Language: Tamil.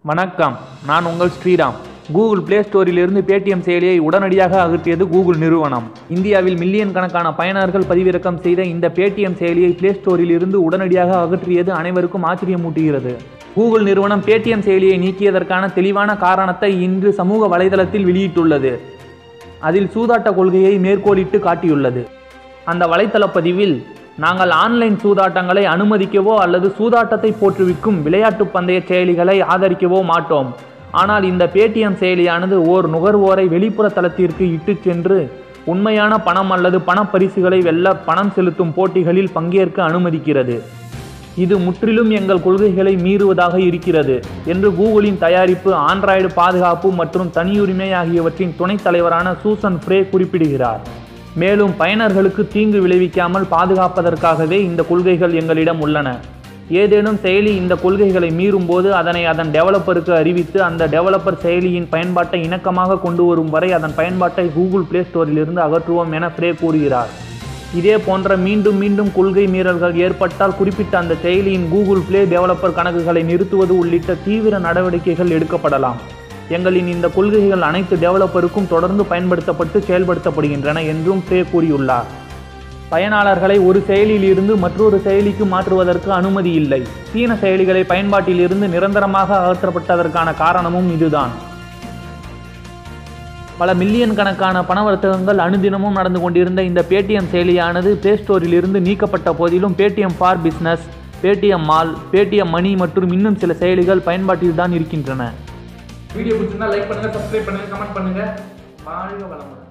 வணக்கம் நான் உங்கள் ஸ்ரீராம் கூகுள் பிளே ஸ்டோரிலிருந்து பேடிஎம் செயலியை உடனடியாக அகற்றியது கூகுள் நிறுவனம் இந்தியாவில் மில்லியன் கணக்கான பயனர்கள் பதிவிறக்கம் செய்த இந்த பேடிஎம் செயலியை பிளே ஸ்டோரில் இருந்து உடனடியாக அகற்றியது அனைவருக்கும் ஆச்சரியமூட்டுகிறது கூகுள் நிறுவனம் பேடிஎம் செயலியை நீக்கியதற்கான தெளிவான காரணத்தை இன்று சமூக வலைதளத்தில் வெளியிட்டுள்ளது அதில் சூதாட்ட கொள்கையை மேற்கோளிட்டு காட்டியுள்ளது அந்த வலைத்தள பதிவில் நாங்கள் ஆன்லைன் சூதாட்டங்களை அனுமதிக்கவோ அல்லது சூதாட்டத்தை போற்றுவிக்கும் விளையாட்டு பந்தய செயலிகளை ஆதரிக்கவோ மாட்டோம் ஆனால் இந்த பேடிஎம் செயலியானது ஓர் நுகர்வோரை வெளிப்புற தளத்திற்கு இட்டுச் சென்று உண்மையான பணம் அல்லது பணப்பரிசுகளை வெல்ல பணம் செலுத்தும் போட்டிகளில் பங்கேற்க அனுமதிக்கிறது இது முற்றிலும் எங்கள் கொள்கைகளை மீறுவதாக இருக்கிறது என்று கூகுளின் தயாரிப்பு ஆண்ட்ராய்டு பாதுகாப்பு மற்றும் தனியுரிமை ஆகியவற்றின் துணைத் தலைவரான சூசன் ஃப்ரே குறிப்பிடுகிறார் மேலும் பயனர்களுக்கு தீங்கு விளைவிக்காமல் பாதுகாப்பதற்காகவே இந்த கொள்கைகள் எங்களிடம் உள்ளன ஏதேனும் செயலி இந்த கொள்கைகளை மீறும்போது அதனை அதன் டெவலப்பருக்கு அறிவித்து அந்த டெவலப்பர் செயலியின் பயன்பாட்டை இணக்கமாக கொண்டு வரும் வரை அதன் பயன்பாட்டை கூகுள் பிளே ஸ்டோரிலிருந்து அகற்றுவோம் என ஃப்ரே கூறுகிறார் இதே போன்ற மீண்டும் மீண்டும் கொள்கை மீறல்கள் ஏற்பட்டால் குறிப்பிட்ட அந்த செயலியின் கூகுள் பிளே டெவலப்பர் கணக்குகளை நிறுத்துவது உள்ளிட்ட தீவிர நடவடிக்கைகள் எடுக்கப்படலாம் எங்களின் இந்த கொள்கைகள் அனைத்து டெவலப்பருக்கும் தொடர்ந்து பயன்படுத்தப்பட்டு செயல்படுத்தப்படுகின்றன என்றும் ஃப்ரே கூறியுள்ளார் பயனாளர்களை ஒரு செயலியில் இருந்து மற்றொரு செயலிக்கு மாற்றுவதற்கு அனுமதி இல்லை சீன செயலிகளை பயன்பாட்டில் இருந்து நிரந்தரமாக அகற்றப்பட்டதற்கான காரணமும் இதுதான் பல மில்லியன் கணக்கான பணவர்த்தகங்கள் அனுதினமும் நடந்து கொண்டிருந்த இந்த பேடிஎம் செயலியானது பிளே ஸ்டோரில் இருந்து நீக்கப்பட்ட போதிலும் Paytm for business Paytm mall Paytm money மற்றும் இன்னும் சில செயலிகள் பயன்பாட்டில் தான் இருக்கின்றன வீடியோ பிடிச்சிருந்தா லைக் பண்ணுங்க சப்ஸ்கிரைப் பண்ணுங்க கமெண்ட் பண்ணுங்க வாழ்க வளமுடன்